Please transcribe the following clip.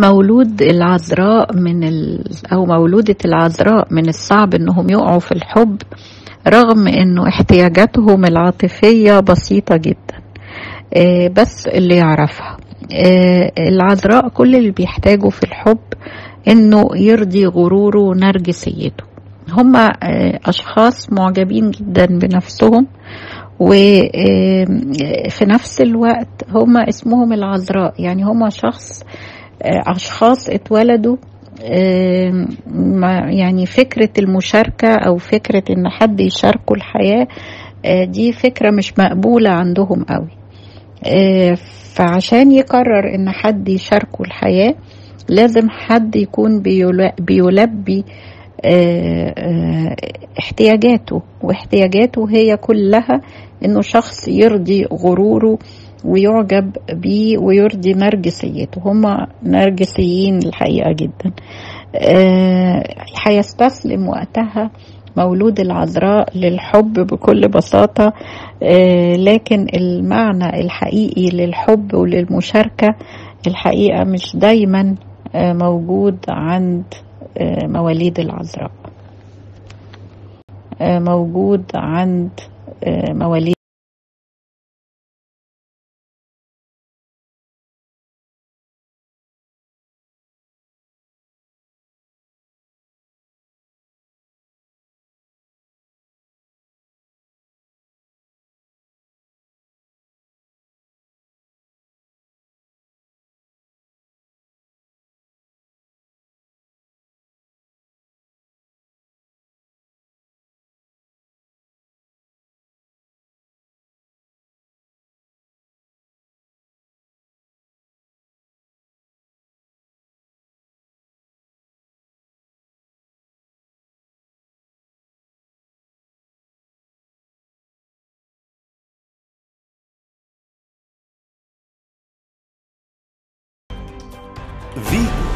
مولود العذراء من ال... أو مولودة العذراء من الصعب إنهم يقعوا في الحب رغم إنه احتياجاتهم العاطفية بسيطة جدا آه، بس اللي يعرفها آه، العذراء كل اللي بيحتاجه في الحب إنه يرضي غروره ونرجسيته هما آه، أشخاص معجبين جدا بنفسهم وفي نفس الوقت هما اسمهم العذراء يعني هما شخص أشخاص اتولدوا يعني فكرة المشاركة أو فكرة إن حد يشاركوا الحياة دي فكرة مش مقبولة عندهم قوي فعشان يقرر إن حد يشاركوا الحياة لازم حد يكون بيلبي احتياجاته واحتياجاته هي كلها انه شخص يرضي غروره ويعجب بيه ويرضي نرجسيته هم نرجسيين الحقيقة جدا هيستسلم وقتها مولود العذراء للحب بكل بساطة لكن المعنى الحقيقي للحب وللمشاركة الحقيقة مش دايما موجود عند مواليد العذراء موجود عند مواليد Vigo